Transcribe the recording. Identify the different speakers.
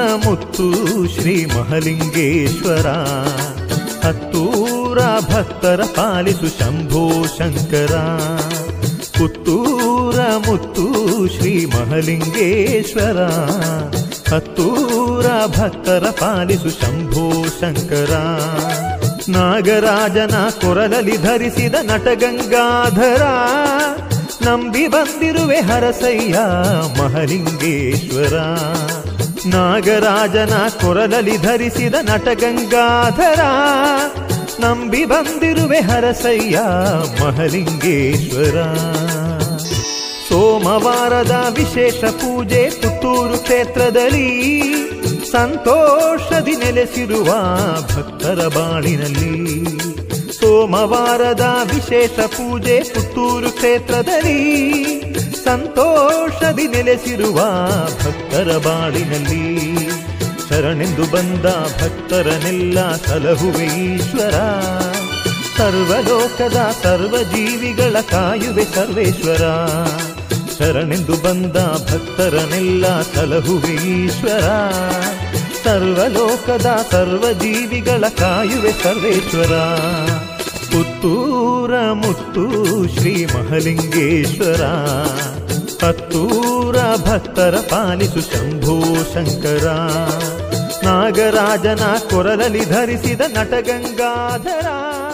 Speaker 1: ಮುತ್ತು ಶ್ರೀ ಮಹಲಿಂಗೇಶ್ವರ ಹತ್ತೂರ ಭಕ್ತರ ಪಾಲಿಸು ಶಂಭೋ ಶಂಕರ ಪುತ್ತೂರ ಮುತ್ತು ಶ್ರೀ ಮಹಲಿಂಗೇಶ್ವರ ಹತ್ತೂರ ಭಕ್ತರ ಪಾಲಿಸು ಶಂಭೋ ಶಂಕರ ನಾಗರಾಜನ ಕೊರಲಲ್ಲಿ ಧರಿಸಿದ ನಟಗಂಗಾಧರ ನಂಬಿ ಬಂದಿರುವೆ ಹರಸಯ್ಯ ಮಹಲಿಂಗೇಶ್ವರ ನಾಗರಾಜನ ಕೊರಲಲ್ಲಿ ಧರಿಸಿದ ನಟಗಂಗಾಧರ ನಂಬಿ ಬಂದಿರುವೆ ಹರಸಯ್ಯ ಮಹಲಿಂಗೇಶ್ವರ ಸೋಮವಾರದ ವಿಶೇಷ ಪೂಜೆ ಪುತ್ತೂರು ಕ್ಷೇತ್ರದಲ್ಲಿ ಸಂತೋಷದಿ ನೆಲೆಸಿರುವ ಭಕ್ತರ ಬಾಳಿನಲ್ಲಿ ಸೋಮವಾರದ ವಿಶೇಷ ಪೂಜೆ ಪುತ್ತೂರು ಕ್ಷೇತ್ರದಲ್ಲಿ ಸಂತೋಷದಿ ನೆಲೆಸಿರುವ ಭಕ್ತರ ಬಾಳಿನಲ್ಲಿ ಶರಣೆಂದು ಬಂದ ಭಕ್ತರನೆಲ್ಲ ಸಲಹುವೆ ಈಶ್ವರ ಸರ್ವಲೋಕದ ಸರ್ವ ಜೀವಿಗಳ ಕಾಯುವೆ ಸರ್ವೇಶ್ವರ ಶರಣೆಂದು ಬಂದ ಭಕ್ತರನೆಲ್ಲ ಸಲಹುವೆ ಈಶ್ವರ ಸರ್ವಲೋಕದ ಸರ್ವ ಜೀವಿಗಳ ಕಾಯುವೆ ಸರ್ವೇಶ್ವರ ಪುತ್ತೂರ ಮುತ್ತು ಶ್ರೀ ಮಹಲಿಂಗೇಶ್ವರ ಹತ್ತೂರ ಭಕ್ತರ ಪಾಲಿಸು ಶಂಭೋ ಶಂಕರ ನಾಗರಾಜನ ಕೊರಲಲ್ಲಿ ಧರಿಸಿದ ನಟಗಂಗಾಧರ